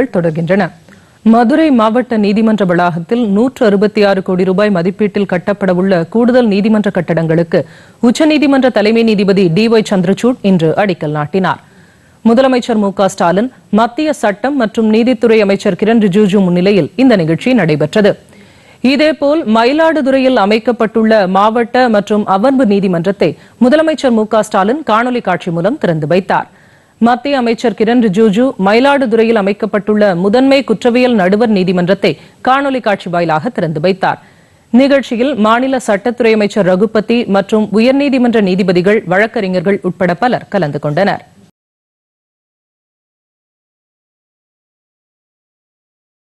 தொடர்கின்றன மதுரை மாவட்ட நீதிமன்ற வளாகத்தில் நூற்று அறுபத்தி ஆறு கோடி ரூபாய் மதிப்பீட்டில் கட்டப்படவுள்ள கூடுதல் நீதிமன்ற கட்டடங்களுக்கு உச்சநீதிமன்ற தலைமை நீதிபதி டி ஒய் சந்திரசூட் இன்று அடிக்கல் நாட்டினார் முதலமைச்சர் மு க ஸ்டாலின் மத்திய சட்டம் மற்றும் நீதித்துறை அமைச்சர் கிரண் ரிஜிஜு முன்னிலையில் இந்த நிகழ்ச்சி நடைபெற்றது இதேபோல் மயிலாடுதுறையில் அமைக்கப்பட்டுள்ள மாவட்ட மற்றும் அமர்வு நீதிமன்றத்தை முதலமைச்சர் மு க ஸ்டாலின் காணொலி காட்சி மூலம் திறந்து வைத்தார் மத்திய அமைச்சர் கிரண் ரிஜிஜு மயிலாடுதுறையில் அமைக்கப்பட்டுள்ள முதன்மை குற்றவியல் நடுவர் நீதிமன்றத்தை காணொலி காட்சி வாயிலாக திறந்து வைத்தார் நிகழ்ச்சியில் மாநில சட்டத்துறை அமைச்சர் ரகுபதி மற்றும் உயர்நீதிமன்ற நீதிபதிகள் வழக்கறிஞர்கள் உட்பட பலர் கலந்து கொண்டனர்